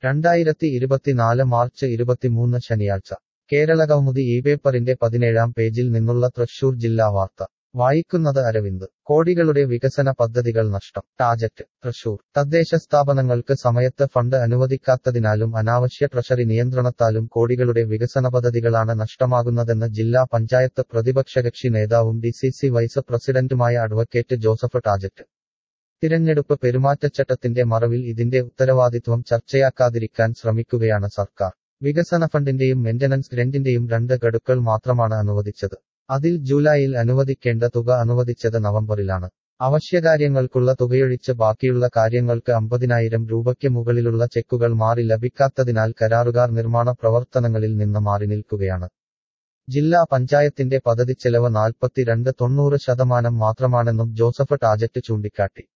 രണ്ടായിരത്തി ഇരുപത്തിനാല് മാർച്ച് ഇരുപത്തിമൂന്ന് ശനിയാഴ്ച കേരളകൗമുദി ഈ പേപ്പറിന്റെ പതിനേഴാം പേജിൽ നിന്നുള്ള തൃശൂർ ജില്ലാ വാർത്ത വായിക്കുന്നത് അരവിന്ദ് കോടികളുടെ വികസന പദ്ധതികൾ നഷ്ടം ടാജറ്റ് തൃശൂർ തദ്ദേശ സ്ഥാപനങ്ങൾക്ക് സമയത്ത് ഫണ്ട് അനുവദിക്കാത്തതിനാലും അനാവശ്യ ട്രഷറി നിയന്ത്രണത്താലും കോടികളുടെ വികസന പദ്ധതികളാണ് നഷ്ടമാകുന്നതെന്ന് ജില്ലാ പഞ്ചായത്ത് പ്രതിപക്ഷകക്ഷി നേതാവും ഡി സി സി വൈസ് പ്രസിഡന്റുമായ അഡ്വക്കേറ്റ് ജോസഫ് ടാജറ്റ് തിരഞ്ഞെടുപ്പ് പെരുമാറ്റച്ചട്ടത്തിന്റെ മറവിൽ ഇതിന്റെ ഉത്തരവാദിത്വം ചർച്ചയാക്കാതിരിക്കാൻ ശ്രമിക്കുകയാണ് സർക്കാർ വികസന ഫണ്ടിന്റെയും മെന്റനൻസ് ഗ്രന്റിന്റെയും രണ്ട് ഗഡുക്കൾ മാത്രമാണ് അനുവദിച്ചത് അതിൽ ജൂലൈയിൽ അനുവദിക്കേണ്ട തുക അനുവദിച്ചത് നവംബറിലാണ് അവശ്യകാര്യങ്ങൾക്കുള്ള തുകയൊഴിച്ച് ബാക്കിയുള്ള കാര്യങ്ങൾക്ക് അമ്പതിനായിരം രൂപയ്ക്ക് മുകളിലുള്ള ചെക്കുകൾ മാറി ലഭിക്കാത്തതിനാൽ കരാറുകാർ നിർമ്മാണ പ്രവർത്തനങ്ങളിൽ നിന്ന് മാറി നിൽക്കുകയാണ് ജില്ലാ പഞ്ചായത്തിന്റെ പദ്ധതിച്ചെലവ് നാൽപ്പത്തിരണ്ട് തൊണ്ണൂറ് ശതമാനം മാത്രമാണെന്നും ജോസഫ് ടാജറ്റ് ചൂണ്ടിക്കാട്ടി